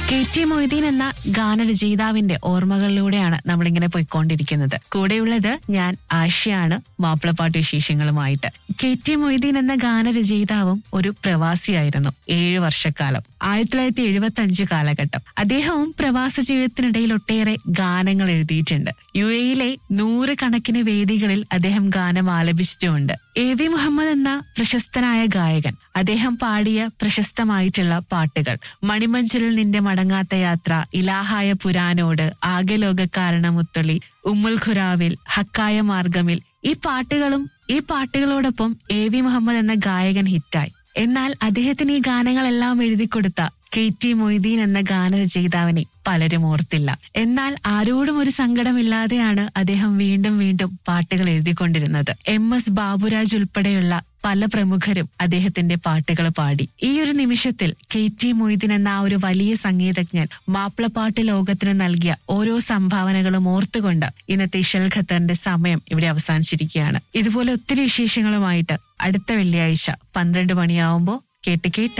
K T Moideen എന്ന ഗാനരചയിതാവിന്റെ ഓർമ്മകളിലൂടെയാണ് നമ്മളിങ്ങനെ പോയിക്കൊണ്ടിരിക്കുന്നത് കൂടെയുള്ളത് ഞാൻ ആശയാണ് മാപ്പിളപ്പാട്ട് വിശേഷങ്ങളുമായിട്ട് കെ ടി മൊയ്തീൻ എന്ന ഗാനരചയിതാവും ഒരു പ്രവാസിയായിരുന്നു ഏഴ് വർഷക്കാലം ആയിരത്തി തൊള്ളായിരത്തി എഴുപത്തി അഞ്ച് കാലഘട്ടം അദ്ദേഹവും പ്രവാസ ജീവിതത്തിനിടയിൽ ഒട്ടേറെ ഗാനങ്ങൾ എഴുതിയിട്ടുണ്ട് യു എയിലെ നൂറുകണക്കിന് വേദികളിൽ അദ്ദേഹം ഗാനം ആലപിച്ചിട്ടുമുണ്ട് എ വി മുഹമ്മദ് എന്ന പ്രശസ്തനായ ഗായകൻ അദ്ദേഹം പാടിയ പ്രശസ്തമായിട്ടുള്ള പാട്ടുകൾ മണിമഞ്ചലിൽ നിന്റെ മടങ്ങാത്ത യാത്ര ഇലാഹായ പുരാനോട് ആകെ ലോകക്കാരണമുത്തൊളി ഉമ്മുൽ ഖുറാവിൽ ഹക്കായ മാർഗമിൽ ഈ പാട്ടുകളും ഈ പാട്ടുകളോടൊപ്പം എ വി മുഹമ്മദ് എന്ന ഗായകൻ ഹിറ്റായി എന്നാൽ അദ്ദേഹത്തിന് ഈ ഗാനങ്ങളെല്ലാം എഴുതി കൊടുത്ത കെ ടി മൊയ്തീൻ എന്ന ഗാനരചയിതാവിനെ പലരും ഓർത്തില്ല എന്നാൽ ആരോടും ഒരു സങ്കടമില്ലാതെയാണ് അദ്ദേഹം വീണ്ടും വീണ്ടും പാട്ടുകൾ എഴുതിക്കൊണ്ടിരുന്നത് എം എസ് ബാബുരാജ് ഉൾപ്പെടെയുള്ള പല പ്രമുഖരും അദ്ദേഹത്തിന്റെ പാട്ടുകൾ പാടി ഈ ഒരു നിമിഷത്തിൽ കെ ടി മൊയ്തീൻ എന്ന ആ ഒരു വലിയ സംഗീതജ്ഞൻ മാപ്പിളപ്പാട്ട് ലോകത്തിന് നൽകിയ ഓരോ സംഭാവനകളും ഓർത്തുകൊണ്ട് ഇന്നത്തെ ഇഷൽ ഖത്തറിന്റെ സമയം ഇവിടെ അവസാനിച്ചിരിക്കുകയാണ് ഇതുപോലെ ഒത്തിരി വിശേഷങ്ങളുമായിട്ട് അടുത്ത വെള്ളിയാഴ്ച പന്ത്രണ്ട് മണിയാവുമ്പോൾ കേട്ട് കേട്ട്